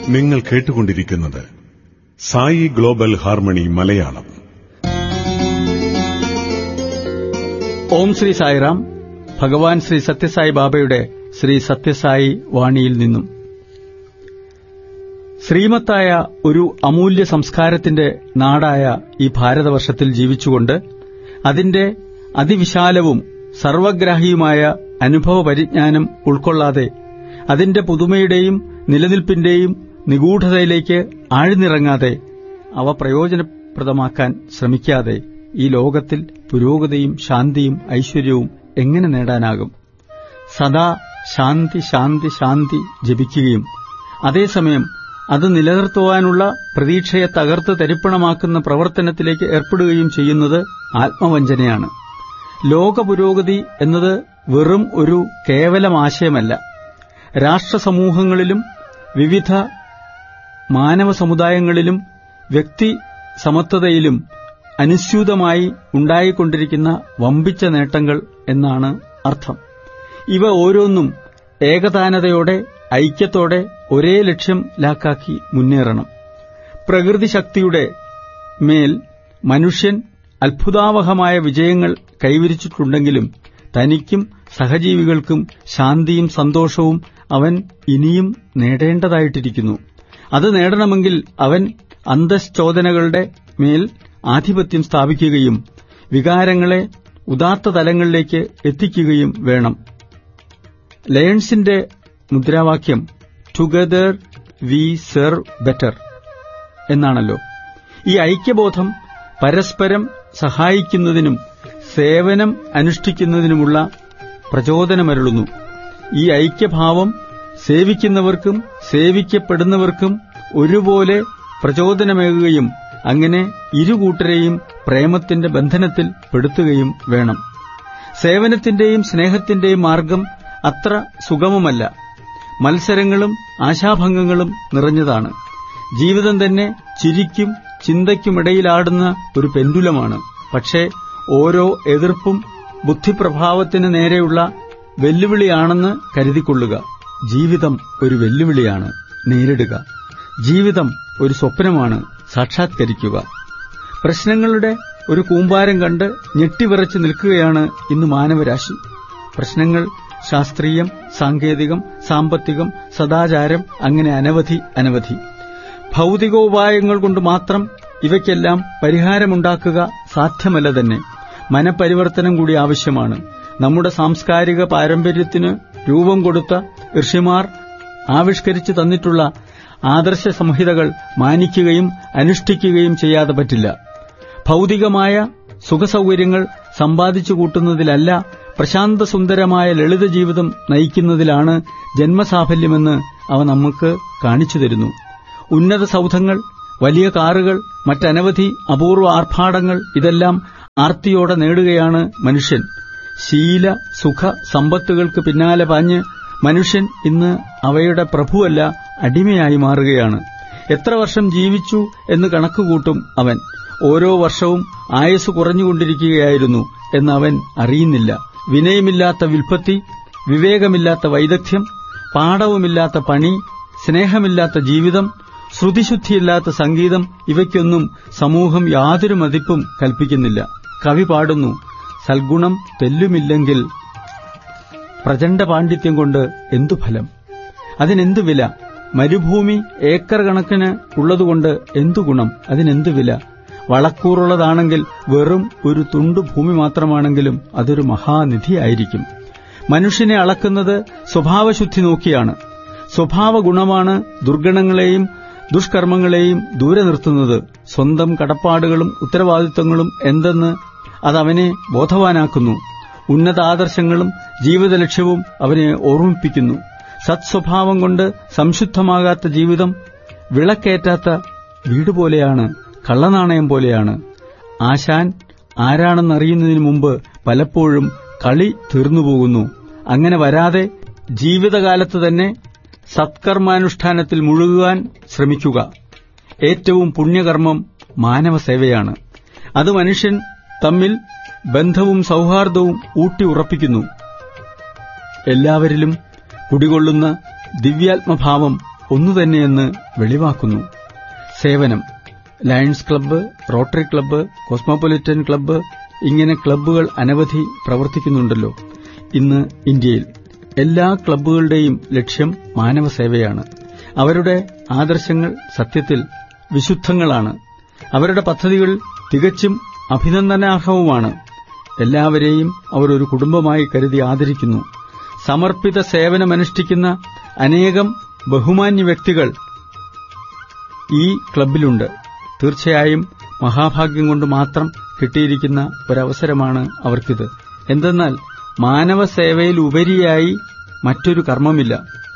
നിങ്ങൾ കേട്ടുകൊണ്ടിരിക്കുന്നത് Sai global harmony Malayalam Om Shri Sairam Bhagavan Shri Sathya Sai ബാബയുടെ ശ്രീ സത്യസായി വാണിയിൽ നിന്നും ശ്രീമത്തായ ഒരു അമൂല്യ സംസ്കാരത്തിന്റെ നാടായ ഈ ഭാരതവർഷത്തിൽ ജീവിച്ചുകൊണ്ട് അതിന്റെ അതിവിശാലവും സർവഗ്രാഹിയുമായ അനുഭവ പരിജ്ഞാനം ഉൾക്കൊള്ളാതെ അതിന്റെ പുതുമയുടെയും നിലനിൽപ്പിന്റെയും നിഗൂഢതയിലേക്ക് ആഴ്ന്നിറങ്ങാതെ അവ പ്രയോജനപ്രദമാക്കാൻ ശ്രമിക്കാതെ ഈ ലോകത്തിൽ പുരോഗതിയും ശാന്തിയും ഐശ്വര്യവും എങ്ങനെ നേടാനാകും സദാ ശാന്തി ശാന്തി ശാന്തി ജപിക്കുകയും അതേസമയം അത് നിലനിർത്തുവാനുള്ള പ്രതീക്ഷയെ തകർത്ത് തരിപ്പണമാക്കുന്ന പ്രവർത്തനത്തിലേക്ക് ഏർപ്പെടുകയും ചെയ്യുന്നത് ആത്മവഞ്ചനയാണ് ലോക പുരോഗതി എന്നത് വെറും ഒരു കേവലം ആശയമല്ല രാഷ്ട്രസമൂഹങ്ങളിലും വിവിധ മാനവ സമുദായങ്ങളിലും വ്യക്തി സമത്വതയിലും അനുസ്യൂതമായി ഉണ്ടായിക്കൊണ്ടിരിക്കുന്ന വമ്പിച്ച നേട്ടങ്ങൾ എന്നാണ് അർത്ഥം ഇവ ഓരോന്നും ഏകതാനതയോടെ ഐക്യത്തോടെ ഒരേ ലക്ഷ്യം ലാക്കാക്കി മുന്നേറണം പ്രകൃതി ശക്തിയുടെ മേൽ മനുഷ്യൻ അത്ഭുതാവഹമായ വിജയങ്ങൾ കൈവരിച്ചിട്ടുണ്ടെങ്കിലും തനിക്കും സഹജീവികൾക്കും ശാന്തിയും സന്തോഷവും അവൻ ഇനിയും നേടേണ്ടതായിട്ടിരിക്കുന്നു അത് നേടണമെങ്കിൽ അവൻ അന്തശ്ചോദനകളുടെ മേൽ ആധിപത്യം സ്ഥാപിക്കുകയും വികാരങ്ങളെ ഉദാത്ത തലങ്ങളിലേക്ക് എത്തിക്കുകയും വേണം ലയൺസിന്റെ മുദ്രാവാക്യം ടുഗദർ വി സെർവ് ബെറ്റർ എന്നാണല്ലോ ഈ ഐക്യബോധം പരസ്പരം സഹായിക്കുന്നതിനും സേവനം അനുഷ്ഠിക്കുന്നതിനുമുള്ള പ്രചോദനമരുളുന്നു ഈ ഐക്യഭാവം സേവിക്കുന്നവർക്കും സേവിക്കപ്പെടുന്നവർക്കും ഒരുപോലെ പ്രചോദനമേകുകയും അങ്ങനെ ഇരുകൂട്ടരെയും പ്രേമത്തിന്റെ ബന്ധനത്തിൽ പെടുത്തുകയും വേണം സേവനത്തിന്റെയും സ്നേഹത്തിന്റെയും മാർഗം അത്ര സുഗമമല്ല മത്സരങ്ങളും ആശാഭംഗങ്ങളും നിറഞ്ഞതാണ് ജീവിതം തന്നെ ചിരിക്കും ചിന്തയ്ക്കുമിടയിലാടുന്ന ഒരു പെൻഡുലമാണ് പക്ഷേ ഓരോ എതിർപ്പും ബുദ്ധിപ്രഭാവത്തിന് നേരെയുള്ള വെല്ലുവിളിയാണെന്ന് കരുതിക്കൊള്ളുക ജീവിതം ഒരു വെല്ലുവിളിയാണ് നേരിടുക ജീവിതം ഒരു സ്വപ്നമാണ് സാക്ഷാത്കരിക്കുക പ്രശ്നങ്ങളുടെ ഒരു കൂമ്പാരം കണ്ട് ഞെട്ടിവിറച്ച് നിൽക്കുകയാണ് ഇന്ന് മാനവരാശി പ്രശ്നങ്ങൾ ശാസ്ത്രീയം സാങ്കേതികം സാമ്പത്തികം സദാചാരം അങ്ങനെ അനവധി അനവധി ഭൗതികോപായങ്ങൾ കൊണ്ട് മാത്രം ഇവയ്ക്കെല്ലാം പരിഹാരമുണ്ടാക്കുക സാധ്യമല്ല തന്നെ മനപരിവർത്തനം കൂടി ആവശ്യമാണ് നമ്മുടെ സാംസ്കാരിക പാരമ്പര്യത്തിന് രൂപം കൊടുത്ത ഋഷിമാർ ആവിഷ്കരിച്ചു തന്നിട്ടുള്ള ആദർശ സംഹിതകൾ മാനിക്കുകയും അനുഷ്ഠിക്കുകയും ചെയ്യാതെ പറ്റില്ല ഭൗതികമായ സുഖസൗകര്യങ്ങൾ സമ്പാദിച്ചു കൂട്ടുന്നതിലല്ല പ്രശാന്തസുന്ദരമായ ലളിത ജീവിതം നയിക്കുന്നതിലാണ് ജന്മസാഫല്യമെന്ന് അവ നമുക്ക് കാണിച്ചു തരുന്നു ഉന്നത സൗധങ്ങൾ വലിയ കാറുകൾ മറ്റനവധി അപൂർവ ആർഭാടങ്ങൾ ഇതെല്ലാം ആർത്തിയോടെ നേടുകയാണ് മനുഷ്യൻ ശീല സുഖ സമ്പത്തുകൾക്ക് പിന്നാലെ പാഞ്ഞ് മനുഷ്യൻ ഇന്ന് അവയുടെ പ്രഭുവല്ല അടിമയായി മാറുകയാണ് എത്ര വർഷം ജീവിച്ചു എന്ന് കണക്കുകൂട്ടും അവൻ ഓരോ വർഷവും ആയുസ് കുറഞ്ഞുകൊണ്ടിരിക്കുകയായിരുന്നു എന്നവൻ അറിയുന്നില്ല വിനയമില്ലാത്ത വിൽപ്പത്തി വിവേകമില്ലാത്ത വൈദഗ്ധ്യം പാഠവുമില്ലാത്ത പണി സ്നേഹമില്ലാത്ത ജീവിതം ശ്രുതിശുദ്ധിയില്ലാത്ത സംഗീതം ഇവയ്ക്കൊന്നും സമൂഹം യാതൊരു മതിപ്പും കൽപ്പിക്കുന്നില്ല കവി പാടുന്നു സൽഗുണം തെല്ലുമില്ലെങ്കിൽ പ്രചണ്ഡ പാണ്ഡിത്യം കൊണ്ട് എന്തു ഫലം അതിനെന്തു വില മരുഭൂമി ഏക്കർ കണക്കിന് ഉള്ളതുകൊണ്ട് എന്തു ഗുണം അതിനെന്തു വില വളക്കൂറുള്ളതാണെങ്കിൽ വെറും ഒരു തുണ്ടു ഭൂമി മാത്രമാണെങ്കിലും അതൊരു മഹാനിധിയായിരിക്കും മനുഷ്യനെ അളക്കുന്നത് സ്വഭാവശുദ്ധി നോക്കിയാണ് സ്വഭാവ ഗുണമാണ് ദുർഗണങ്ങളെയും ദുഷ്കർമ്മങ്ങളെയും ദൂരെ നിർത്തുന്നത് സ്വന്തം കടപ്പാടുകളും ഉത്തരവാദിത്തങ്ങളും എന്തെന്ന് അതവനെ ബോധവാനാക്കുന്നു ഉന്നതാദർശങ്ങളും ജീവിത ലക്ഷ്യവും അവനെ ഓർമ്മിപ്പിക്കുന്നു സത്സ്വഭാവം കൊണ്ട് സംശുദ്ധമാകാത്ത ജീവിതം വിളക്കേറ്റാത്ത വീട് പോലെയാണ് കള്ളനാണയം പോലെയാണ് ആശാൻ ആരാണെന്നറിയുന്നതിനു മുമ്പ് പലപ്പോഴും കളി തീർന്നുപോകുന്നു അങ്ങനെ വരാതെ ജീവിതകാലത്ത് തന്നെ സത്കർമാനുഷ്ഠാനത്തിൽ മുഴുകുവാൻ ശ്രമിക്കുക ഏറ്റവും പുണ്യകർമ്മം മാനവസേവയാണ് അത് മനുഷ്യൻ തമ്മിൽ ബന്ധവും സൗഹാർദ്ദവും ഊട്ടി ഉറപ്പിക്കുന്നു എല്ലാവരിലും കുടികൊള്ളുന്ന ദിവ്യാത്മഭാവം ഒന്നുതന്നെയെന്ന് വെളിവാക്കുന്നു സേവനം Lions club Rotary club Cosmopolitan club ഇങ്ങനെ ക്ലബ്ബുകൾ അനവധി പ്രവർത്തിക്കുന്നുണ്ടല്ലോ ഇന്ന് ഇന്ത്യയിൽ എല്ലാ ക്ലബ്ബുകളുടെയും ലക്ഷ്യം മാനവസേവയാണ് അവരുടെ ആദർശങ്ങൾ സത്യത്തിൽ വിശുദ്ധങ്ങളാണ് അവരുടെ പദ്ധതികൾ തികച്ചും അഭിനന്ദനാർഹവുമാണ് എല്ലാവരെയും അവർ ഒരു കുടുംബമായി കരുതി ആദരിക്കുന്നു സമർപ്പിത സേവനമനുഷ്ഠിക്കുന്ന അനേകം ബഹുമാന്യ വ്യക്തികൾ ഈ ക്ലബിലുണ്ട് തീർച്ചയായും മഹാഭാഗ്യം കൊണ്ട് മാത്രം കിട്ടിയിരിക്കുന്ന ഒരവസരമാണ് അവർക്കിത് എന്തെന്നാൽ മാനവസേവയിൽ ഉപരിയായി മറ്റൊരു കർമ്മമില്ല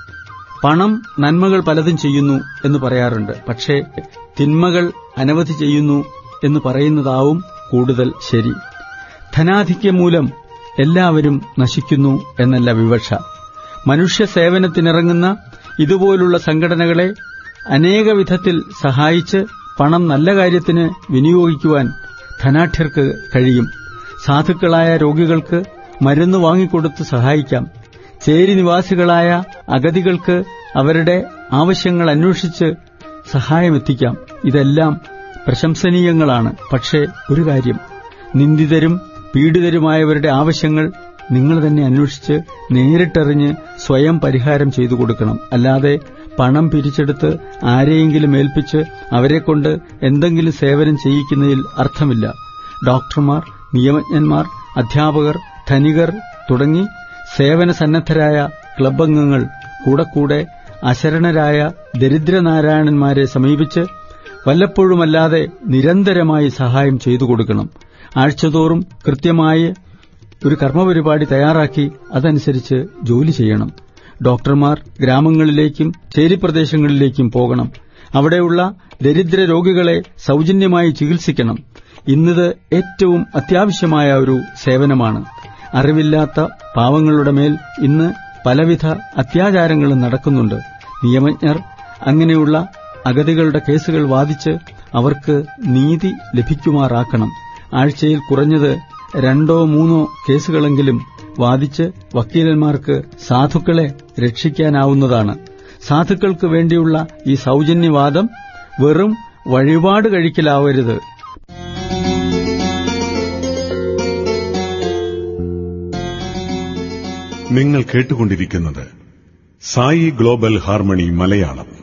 പണം നന്മകൾ പലതും ചെയ്യുന്നു എന്ന് പറയാറുണ്ട് പക്ഷേ തിന്മകൾ അനവധി ചെയ്യുന്നു എന്ന് പറയുന്നതാവും കൂടുതൽ ശരി ധനാധിക്യം മൂലം എല്ലാവരും നശിക്കുന്നു എന്നല്ല വിവക്ഷ മനുഷ്യ സേവനത്തിനിറങ്ങുന്ന ഇതുപോലുള്ള സംഘടനകളെ അനേക വിധത്തിൽ സഹായിച്ച് പണം നല്ല കാര്യത്തിന് വിനിയോഗിക്കുവാൻ ധനാഠ്യർക്ക് കഴിയും സാധുക്കളായ രോഗികൾക്ക് മരുന്ന് വാങ്ങിക്കൊടുത്ത് സഹായിക്കാം ചേരി നിവാസികളായ അഗതികൾക്ക് അവരുടെ ആവശ്യങ്ങൾ അന്വേഷിച്ച് സഹായമെത്തിക്കാം ഇതെല്ലാം പ്രശംസനീയങ്ങളാണ് പക്ഷേ ഒരു കാര്യം നിന്ദിതരും പീഡിതരുമായവരുടെ ആവശ്യങ്ങൾ നിങ്ങൾ തന്നെ അന്വേഷിച്ച് നേരിട്ടറിഞ്ഞ് സ്വയം പരിഹാരം ചെയ്തു കൊടുക്കണം അല്ലാതെ പണം പിരിച്ചെടുത്ത് ആരെയെങ്കിലും ഏൽപ്പിച്ച് അവരെക്കൊണ്ട് എന്തെങ്കിലും സേവനം ചെയ്യിക്കുന്നതിൽ അർത്ഥമില്ല ഡോക്ടർമാർ നിയമജ്ഞന്മാർ അധ്യാപകർ ധനികർ തുടങ്ങി സേവന സന്നദ്ധരായ ക്ലബ് അംഗങ്ങൾ കൂടെ കൂടെ അശരണരായ ദരിദ്രനാരായണന്മാരെ സമീപിച്ച് വല്ലപ്പോഴുമല്ലാതെ നിരന്തരമായി സഹായം ചെയ്തു കൊടുക്കണം ആഴ്ചതോറും കൃത്യമായി ഒരു കർമ്മപരിപാടി തയ്യാറാക്കി അതനുസരിച്ച് ജോലി ചെയ്യണം ഡോക്ടർമാർ ഗ്രാമങ്ങളിലേക്കും ചേരിപ്രദേശങ്ങളിലേക്കും പോകണം അവിടെയുള്ള ദരിദ്ര രോഗികളെ സൌജന്യമായി ചികിത്സിക്കണം ഇന്നത് ഏറ്റവും അത്യാവശ്യമായ ഒരു സേവനമാണ് അറിവില്ലാത്ത പാവങ്ങളുടെ മേൽ ഇന്ന് പലവിധ അത്യാചാരങ്ങളും നടക്കുന്നുണ്ട് നിയമജ്ഞർ അങ്ങനെയുള്ള അഗതികളുടെ കേസുകൾ വാദിച്ച് അവർക്ക് നീതി ലഭിക്കുമാറാക്കണം ആഴ്ചയിൽ കുറഞ്ഞത് രണ്ടോ മൂന്നോ കേസുകളെങ്കിലും വാദിച്ച് വക്കീലന്മാർക്ക് സാധുക്കളെ രക്ഷിക്കാനാവുന്നതാണ് സാധുക്കൾക്ക് വേണ്ടിയുള്ള ഈ സൌജന്യവാദം വെറും വഴിപാട് കഴിക്കലാവരുത് നിങ്ങൾ കേട്ടുകൊണ്ടിരിക്കുന്നത് സായി ഗ്ലോബൽ ഹാർമണി മലയാളം